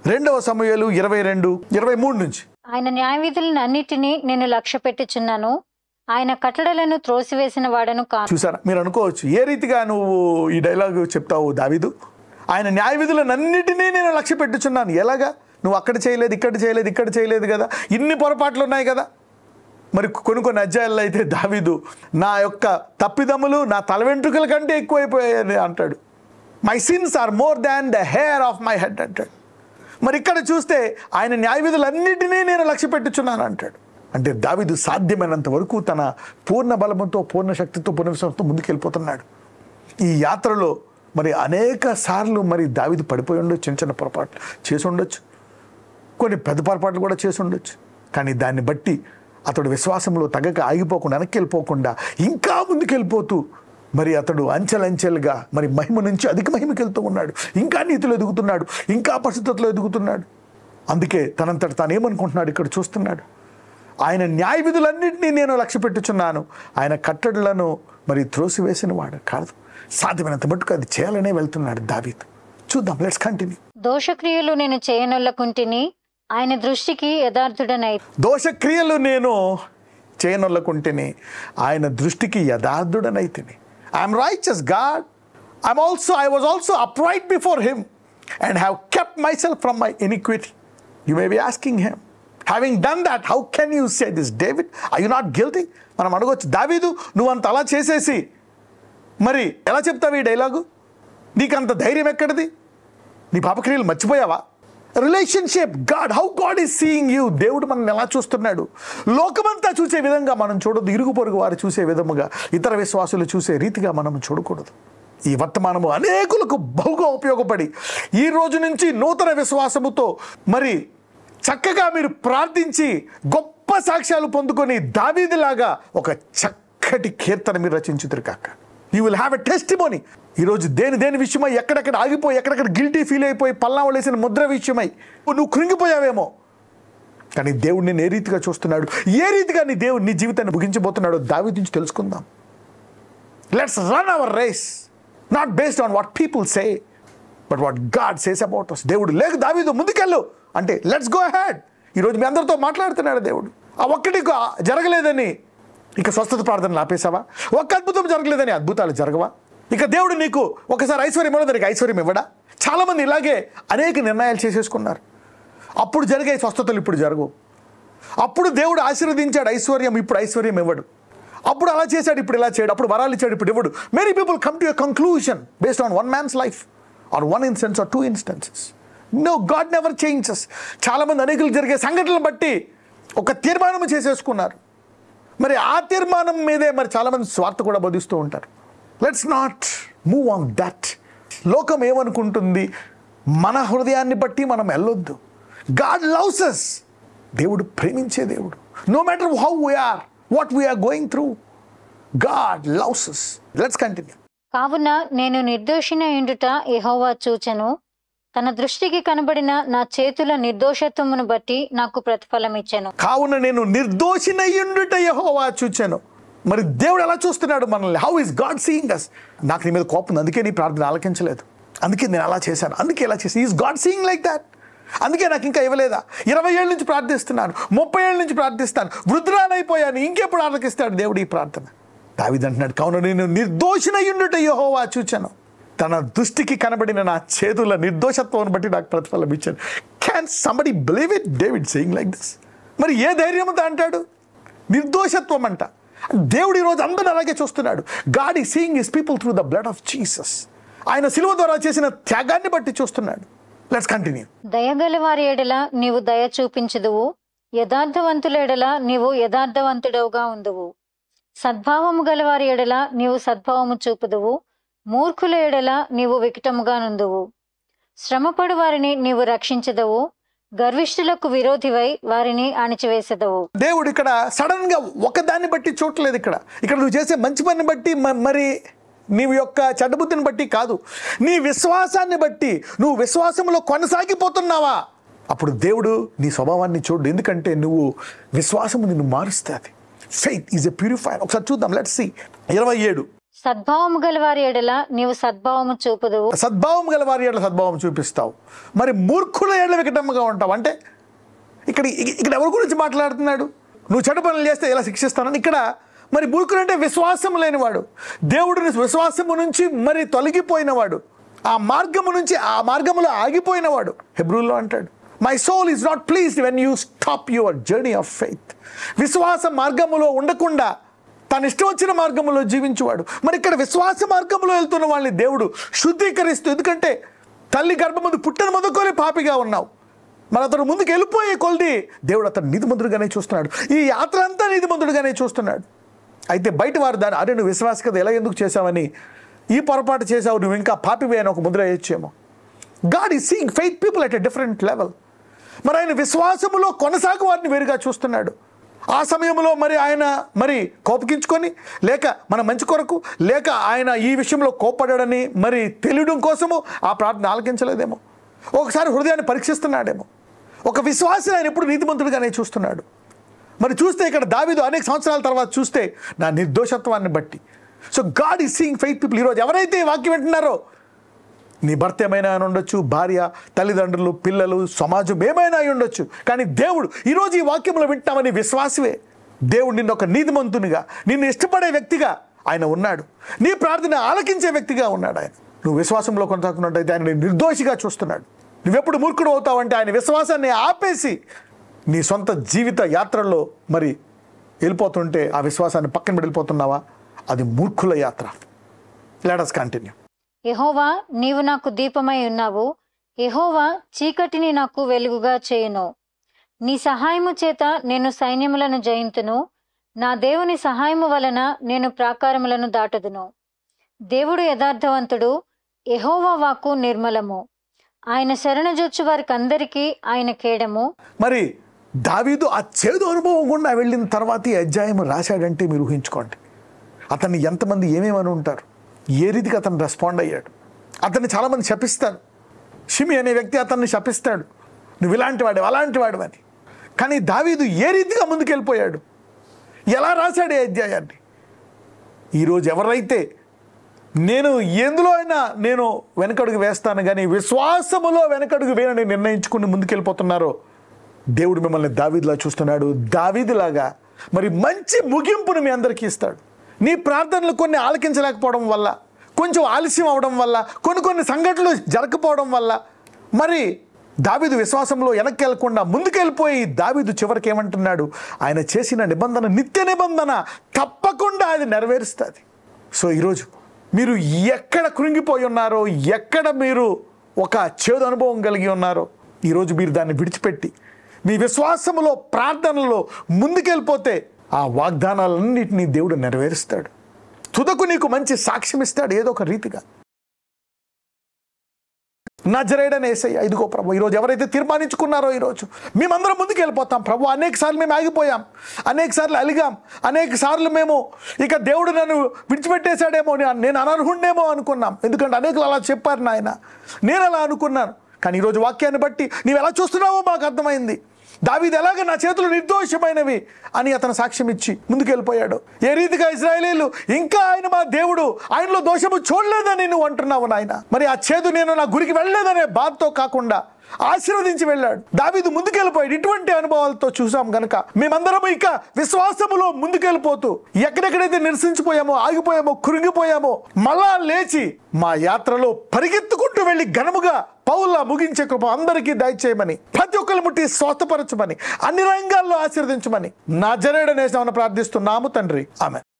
రెండవ సమయాలు ఇరవై రెండు ఇరవై మూడు నుంచి ఆయన న్యాయవిధులను అన్నిటినీ నేను లక్ష్య పెట్టుచున్నాను ఆయన కట్టడలను త్రోసివేసిన వాడను కాను చూసారా మీరు అనుకోవచ్చు ఏ రీతిగా నువ్వు ఈ డైలాగ్ చెప్తావు దావిదు ఆయన న్యాయ విధులనన్నిటినీ నేను లక్ష్య పెట్టుచున్నాను ఎలాగా నువ్వు అక్కడ చేయలేదు ఇక్కడ చేయలేదు ఇక్కడ చేయలేదు కదా ఇన్ని పొరపాట్లు ఉన్నాయి కదా మరి కొన్ని కొన్ని అధ్యాయాల్లో అయితే దావీదు నా యొక్క తప్పిదములు నా తల వెంట్రుకల కంటే ఎక్కువైపోయాయని అంటాడు my sins are more than the hair of my head అంటాడు మరి ఇక్కడ చూస్తే ఆయన న్యాయ విధులన్నిటినీ నేను లక్ష్య పెట్టుచున్నాను అంటాడు అంటే దావీదు సాధ్యమైనంత వరకు తన పూర్ణ బలముతో పూర్ణ శక్తితో పూర్ణ విశ్వాసంతో ముందుకెళ్ళిపోతున్నాడు ఈ యాత్రలో మరి అనేక సార్లు మరి దావీదు పడిపోయి ఉండొచ్చు చిన్న చిన్న పొరపాట్లు చేసి ఉండొచ్చు కొన్ని పెద్ద పొరపాట్లు కూడా చేసి ఉండొచ్చు కానీ దాన్ని బట్టి అతడు విశ్వాసంలో తగ్గక ఆగిపోకుండా వెనక్కి వెళ్ళిపోకుండా ఇంకా ముందుకెళ్ళిపోతూ మరి అతడు అంచెలంచెలుగా మరి మహిమ నుంచి అధిక మహిమకి వెళ్తూ ఉన్నాడు ఇంకా నీతిలో ఎదుగుతున్నాడు ఇంకా పరిశుద్ధతలో ఎదుగుతున్నాడు అందుకే తనంతట తాను ఏమనుకుంటున్నాడు ఇక్కడ చూస్తున్నాడు ఆయన న్యాయ విధులన్నింటినీ నేను లక్ష్య పెట్టుచున్నాను ఆయన కట్టడలను మరి త్రోసివేసిన వాడు కాదు సాధ్యమైనంత మట్టుకు అది చేయాలనే వెళ్తున్నాడు దావీదు చూద్దాం లెట్స్ కంటిన్యూ దోషక్రియలు నేను చేయనొల్లకుంటిని ఆయన దృష్టికి యథార్థుడనై దోషక్రియలు నేను చేయనొల్లకుంటేనే ఆయన దృష్టికి యథార్థుడనైతిని I'm righteous God I'm also I was also upright before him and have kept myself from my iniquity you may be asking him having done that how can you say this David I you not guilty మనం అడగొచ్చు దావీదు నువ్వు అంత అలా చేసేసి మరి ఎలా చెప్తావు ఈ డైలాగు నీకంత ధైర్యం ఎక్కడిది నీ పాపక్రియలు మర్చిపోయావా relationship God how God is seeing you దేవుడు మనల్ని ఎలా చూస్తున్నాడు లోకమంతా చూసే విధంగా మనం చూడదు ఇరుగు పొరుగు వారు చూసే విధముగా ఇతర విశ్వాసులు చూసే రీతిగా మనం చూడకూడదు ఈ వర్తమానము అనేకులకు బహుగా ఉపయోగపడి ఈ రోజు నుంచి నూతన విశ్వాసముతో మరి చక్కగా మీరు ప్రార్థించి గొప్ప సాక్ష్యాలు పొందుకొని దావీదిలాగా ఒక చక్కటి కీర్తన మీరు రచించుతురు కాక you will have a testimony ఈరోజు దేని దేని విషయమై ఎక్కడెక్కడ ఆగిపోయి ఎక్కడెక్కడ గిల్టీ ఫీల్ అయిపోయి పల్లా వేసిన ముద్ర విషయమై నువ్వు కృంగిపోయావేమో కానీ దేవుడు నేను ఏ రీతిగా చూస్తున్నాడు ఏ రీతిగా నీ దేవుడు నీ జీవితాన్ని ముగించబోతున్నాడో దావి నుంచి తెలుసుకుందాం let's run our race not based on what people say but what God says about us దేవుడు లేక దావీదు ముందుకెళ్ళు అంటే లెట్స్ గో హ్యాడ్ ఈరోజు మీ అందరితో మాట్లాడుతున్నాడు దేవుడు ఆ ఒక్కటి గా- జరగలేదని ఇక స్వస్థత ప్రార్థనలు ఆపేసావా ఒక్క అద్భుతం జరగలేదని అద్భుతాలు జరగవా ఇక దేవుడు నీకు ఒకసారి ఐశ్వర్యం ఇవ్వడం దానికి ఐశ్వర్యం ఇవ్వడా చాలామంది ఇలాగే అనేక నిర్ణయాలు చేసేసుకున్నారు అప్పుడు జరిగే స్వస్థతలు ఇప్పుడు జరగవు అప్పుడు దేవుడు ఆశీర్వదించాడు ఐశ్వర్యం ఇప్పుడు ఐశ్వర్యం ఇవ్వడు అప్పుడు అలా చేశాడు ఇప్పుడు ఇలా చేయడు అప్పుడు వరాలు ఇచ్చాడు ఇప్పుడు ఇవ్వడు many people come to a conclusion based on one man's life or one instance or two instances no God never changes చాలామంది అనేకులు జరిగే సంఘటనలు బట్టి ఒక తీర్మానం చేసేసుకున్నారు మరి ఆ తీర్మానం మీదే మరి చాలామంది స్వార్థ కూడా బోధిస్తూ ఉంటారు let's not move on that లోకం ఏమనుకుంటుంది మన హృదయాన్ని బట్టి మనం వెళ్ళొద్దు గాడ్ లవ్స్ అస్ దేవుడు ప్రేమించే దేవుడు no matter how we are what we are going through God loves us let's continue కావున నేను నిర్దోషిన ఎండుట యెహోవా చూచెను తన దృష్టికి కనబడిన నా చేతుల నిర్దోషత్వమును బట్టి నాకు ప్రతిఫలం ఇచ్చెను కావున నేను నిర్దోషినయ్యుండుట యహోవా చూచాను మరి దేవుడు ఎలా చూస్తున్నాడు మనల్ని how is God seeing us నాకు నీ మీద కోపం ఉంది అందుకే నీ ప్రార్థన ఆలకించలేదు అందుకే నేను అలా చేశాను అందుకే ఎలా చేసి is God seeing like that అందుకే నాకు ఇంకా ఇవ్వలేదా ఇరవై ఏళ్ళ నుంచి ప్రార్థిస్తున్నాను ముప్పై ఏళ్ళ నుంచి ప్రార్థిస్తాను వృద్ధురానైపోయాను ఇంకెప్పుడు ఆలకిస్తాడు దేవుడు ఈ ప్రార్థన దావిది అంటున్నాడు కావున నేను నిర్దోషినయ్యుండుట యహోవా చూచాను తన దృష్టికి కనబడిన నా చేతుల నిర్దోషత్వం బట్టి నాకు ప్రతిఫలం ఇచ్చాను can somebody believe it David saying like this మరి ఏ ధైర్యంతో అంటాడు నిర్దోషత్వం అంట దేవుడు ఈరోజు అందరిని అలాగే చూస్తున్నాడు God is seeing his people through the blood of Jesus ఆయన సిలువ ద్వారా చేసిన త్యాగాన్ని బట్టి చూస్తున్నాడు లెట్స్ కంటిన్యూ దయగల వారి ఎడల నీవు దయ చూపించుదువు యథార్థవంతుల ఎడల నీవు యథార్థవంతుడవుగా ఉందువు సద్భావము గల వారి ఎడల నీవు సద్భావము చూపుదువు మూర్ఖుల ఎడల నీవు వికటముగా నుందువు శ్రమపడు వారిని నీవు రక్షించదవు గర్విష్ఠులకు విరోధివై వారిని అణిచివేసెదవు దేవుడు ఇక్కడ సడన్ గా ఒకదాన్ని బట్టి చూడలేదు ఇక్కడ ఇక్కడ నువ్వు చేసే మంచి పని బట్టి మ- మరి నీ యొక్క చెడ్డబుద్ధిని బట్టి కాదు నీ విశ్వాసాన్ని బట్టి నువ్వు విశ్వాసంలో కొనసాగిపోతున్నావా అప్పుడు దేవుడు నీ స్వభావాన్ని చూడు ఎందుకంటే నువ్వు విశ్వాసము నిన్ను మారుస్తుంది ఫెయిత్ ఈజ్ ఎ ప్యూరిఫైర్ ఒకసారి చూద్దాం లెట్స్ సి ఇరవై ఏడు సద్భావము గల వారి ఎడల నీవు సద్భావము చూపుదువు సద్భావం గల వారి ఏళ్ళ సద్భావం చూపిస్తావు మరి మూర్ఖుల ఏళ్ళ వికటముగా ఉంటావు అంటే ఇక్కడ ఇక్కడ ఎవరి గురించి మాట్లాడుతున్నాడు నువ్వు చెడు పనులు చేస్తే ఇలా శిక్షిస్తానని ఇక్కడ మరి మూర్ఖుడు అంటే విశ్వాసం లేనివాడు దేవుడిని విశ్వాసము నుంచి మరి తొలగిపోయినవాడు ఆ మార్గము నుంచి ఆ మార్గములో ఆగిపోయినవాడు హెబ్రూల్లో అంటాడు my soul is not pleased when you stop your journey of faith విశ్వాస మార్గములో ఉండకుండా తన ఇష్టం వచ్చిన మార్గంలో జీవించేవాడు మరి ఇక్కడ విశ్వాస మార్గంలో వెళ్తున్న వాళ్ళని దేవుడు శుద్ధీకరిస్తూ ఎందుకంటే తల్లి గర్భమందు పుట్టిన మొదలుకొని పాపిగా ఉన్నావు మరి అతను ముందుకు వెళ్ళిపోయే కొలిది దేవుడు అతను నీతిమంతుడుగానే చూస్తున్నాడు ఈ యాత్ర అంతా నీతిమంతుడుగానే చూస్తున్నాడు అయితే బయట వారు దాన్ని అరే నువ్వు విశ్వాస కదా ఎలా ఎందుకు చేసావని ఈ పొరపాటు చేసావు నువ్వు ఇంకా పాపివే అని ఒక ముద్ర వేయచ్చేమో God is seeing faith people at a different level మరి ఆయన విశ్వాసములో కొనసాగు వారిని వేరుగా చూస్తున్నాడు ఆ సమయంలో మరి ఆయన మరి కోపగించుకొని లేక మన మంచి కొరకు లేక ఆయన ఈ విషయంలో కోపడని మరి తెలియడం కోసము ఆ ప్రార్థన ఆలకించలేదేమో ఒకసారి హృదయాన్ని పరీక్షిస్తున్నాడేమో ఒక విశ్వాసిని ఆయన ఎప్పుడు నీతిమంతుడిగానే చూస్తున్నాడు మరి చూస్తే ఇక్కడ దావీదు అనేక సంవత్సరాల తర్వాత చూస్తే నా నిర్దోషత్వాన్ని బట్టి so God is seeing faith people ఈరోజు ఎవరైతే ఈ వాక్యం వింటున్నారో నీ భర్త ఏమైనా అని ఉండొచ్చు భార్య తల్లిదండ్రులు పిల్లలు సమాజం ఏమైనా అయి ఉండొచ్చు కానీ దేవుడు ఈరోజు ఈ వాక్యంలో వింటామని విశ్వాసవే దేవుడు నిన్ను ఒక నీతిమంతునిగా నిన్ను ఇష్టపడే వ్యక్తిగా ఆయన ఉన్నాడు నీ ప్రార్థన ఆలకించే వ్యక్తిగా ఉన్నాడు ఆయన నువ్వు విశ్వాసంలో కొనసాగుతున్నట్టయితే ఆయన నిన్ను నిర్దోషిగా చూస్తున్నాడు నువ్వెప్పుడు మూర్ఖుడు అవుతావంటే ఆయన విశ్వాసాన్ని ఆపేసి నీ సొంత జీవిత యాత్రలో మరి వెళ్ళిపోతుంటే ఆ విశ్వాసాన్ని పక్కన వెళ్ళిపోతున్నావా అది మూర్ఖుల యాత్ర లెటస్ కంటిన్యూ యెహోవా నీవు నాకు దీపమై ఉన్నావు యెహోవా చీకటిని నాకు వెలుగుగా చేయును నీ సహాయము చేత నేను సైన్యములను జయింతును నా దేవుని సహాయము వలన నేను ప్రాకారములను దాటదును దేవుడు యథార్థవంతుడు యెహోవా వాక్కు నిర్మలము ఆయన శరణజొచ్చు వారికందరికీ ఆయన కేడము మరి దావీదు ఆ చేదు అనుభవం గుండా వెళ్ళిన తర్వాత ఈ అధ్యాయం రాశాడంటే మీరు ఊహించుకోండి అతన్ని ఎంతమంది ఏమేమని ఉంటారు ఏ రీతికి అతను రెస్పాండ్ అయ్యాడు అతన్ని చాలామంది శపిస్తారు షిమి అనే వ్యక్తి అతన్ని శపిస్తాడు నువ్వు ఇలాంటి వాడు అలాంటి వాడు అని కానీ దావీదు ఏ రీతిగా ముందుకెళ్ళిపోయాడు ఎలా రాశాడు ఈ అధ్యాయాన్ని ఈరోజు ఎవరైతే నేను ఎందులో అయినా నేను వెనకడుగు వేస్తాను కానీ విశ్వాసములో వెనకడుగు వేయనని నిర్ణయించుకుని ముందుకెళ్ళిపోతున్నారో దేవుడు మిమ్మల్ని దావీదులా చూస్తున్నాడు దావీదులాగా మరి మంచి ముగింపును మీ అందరికీ ఇస్తాడు నీ ప్రార్థనలు కొన్ని ఆలకించలేకపోవడం వల్ల కొంచెం ఆలస్యం అవడం వల్ల కొన్ని కొన్ని సంఘటనలు జరగకపోవడం వల్ల మరి దావీదు విశ్వాసంలో వెనక్కి వెళ్లకుండా ముందుకెళ్ళిపోయి దావీదు చివరికి ఏమంటున్నాడు ఆయన చేసిన నిబంధన నిత్య నిబంధన తప్పకుండా అది నెరవేరుస్తుంది సో ఈరోజు మీరు ఎక్కడ కృంగిపోయి ఉన్నారో ఎక్కడ మీరు ఒక చేదు అనుభవం కలిగి ఉన్నారో ఈరోజు మీరు దాన్ని విడిచిపెట్టి మీ విశ్వాసములో ప్రార్థనలో ముందుకెళ్ళిపోతే ఆ వాగ్దానాలన్నింటినీ దేవుడు నెరవేరుస్తాడు తుదకు నీకు మంచి సాక్ష్యం ఇస్తాడు ఏదో ఒక రీతిగా నజరేడని ఏసయ్య ఇదిగో ప్రభు ఈరోజు ఎవరైతే తీర్మానించుకున్నారో ఈరోజు మేమందరం ముందుకు వెళ్ళిపోతాం ప్రభు అనేక సార్లు మేము ఆగిపోయాం అనేక సార్లు అలిగాం అనేక సార్లు మేము ఇక దేవుడు నన్ను విడిచిపెట్టేశాడేమో నే- నేను అనర్హుణ్ణేమో అనుకున్నాం ఎందుకంటే అనేకులు అలా చెప్పారు నాయన నేను అలా అనుకున్నాను కానీ ఈరోజు వాక్యాన్ని బట్టి నీవు ఎలా చూస్తున్నావో మాకు అర్థమైంది దావీది ఎలాగ నా చేతులు నిర్దోషమైనవి అని అతను సాక్ష్యం ఇచ్చి ముందుకెళ్ళిపోయాడు ఏ రీతిగా ఇజ్రాయేలీలు ఇంకా ఆయన మా దేవుడు ఆయనలో దోషము చూడలేదని నువ్వు అంటున్నావు నాయన మరి ఆ చేదు నేను నా గురికి వెళ్ళలేదనే బాధతో కాకుండా ఆశీర్వదించి వెళ్ళాడు దావీదు ముందుకెళ్ళిపోయాడు ఇటువంటి అనుభవాలతో చూసాం గనక మేమందరం ఇక విశ్వాసములో ముందుకెళ్ళిపోతూ ఎక్కడెక్కడైతే నిరసించిపోయామో ఆగిపోయామో కృంగిపోయామో మళ్ళా లేచి మా యాత్రలో పరిగెత్తుకుంటూ వెళ్ళి ఘనముగా పౌల్లా ముగించే కృప అందరికీ దయచేయమని ప్రతి ఒక్కరు ముట్టి స్వస్థపరచమని అన్ని రంగాల్లో ఆశీర్వదించమని నా జరేడనేసామని ప్రార్థిస్తున్నాము తండ్రి ఆమె